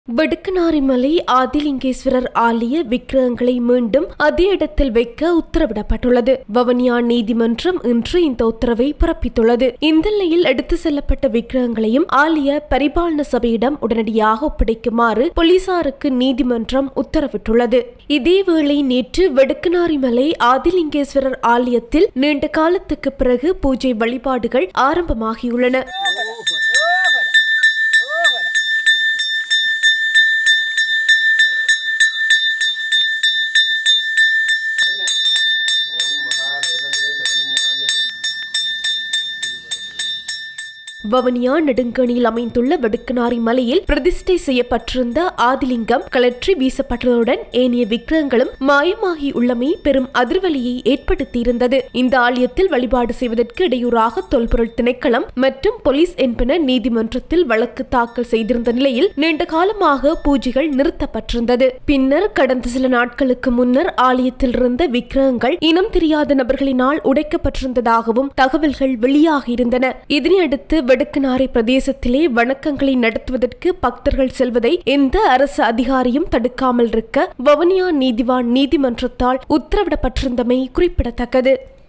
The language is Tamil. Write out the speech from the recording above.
வடுக்கனாரிமலை ஆதிலிங்கேஸ்வரர் ஆலய விக்கிரகங்களை மீண்டும் அதே இடத்தில் வைக்க உத்தரவிடப்பட்டுள்ளது வவனியா நீதிமன்றம் இன்று இந்த உத்தரவை பிறப்பித்துள்ளது இந்த நிலையில் எடுத்து செல்லப்பட்ட விக்கிரகங்களையும் ஆலய பரிபாலன சபையிடம் உடனடியாக ஒப்படைக்குமாறு போலீசாருக்கு நீதிமன்றம் உத்தரவிட்டுள்ளது இதேவேளை நேற்று வடுக்கனாரிமலை ஆதிலிங்கேஸ்வரர் ஆலயத்தில் நீண்ட காலத்துக்கு பிறகு பூஜை வழிபாடுகள் ஆரம்பமாகியுள்ளன வவனியா நெடுங்கணியில் அமைந்துள்ள வடுக்கனாரி மலையில் பிரதிஷ்டை செய்யப்பட்டிருந்த ஆதிலிங்கம் கலற்றி வீசப்பட்டதுடன் ஏனைய விக்கிரகங்களும் மாயமாகி உள்ளமை பெரும் அதிர்வலியை ஏற்படுத்தியிருந்தது இந்த ஆலயத்தில் வழிபாடு செய்வதற்கு இடையூறாக தொல்பொருள் திணைக்களம் மற்றும் போலீஸ் என்பன நீதிமன்றத்தில் வழக்கு தாக்கல் செய்திருந்த நிலையில் நீண்ட காலமாக பூஜைகள் நிறுத்தப்பட்டிருந்தது பின்னர் கடந்த சில நாட்களுக்கு முன்னர் ஆலயத்தில் இருந்த விக்கிரகங்கள் இனம் தெரியாத நபர்களினால் உடைக்கப்பட்டிருந்ததாகவும் தகவல்கள் வெளியாகியிருந்தன இதனையடுத்து வடக்குநாரை பிரதேசத்திலே வணக்கங்களை நடத்துவதற்கு பக்தர்கள் செல்வதை எந்த அரசு அதிகாரியும் தடுக்காமல் இருக்க வவுனியா நீதிவான் நீதிமன்றத்தால் உத்தரவிடப்பட்டிருந்தமை குறிப்பிடத்தக்கது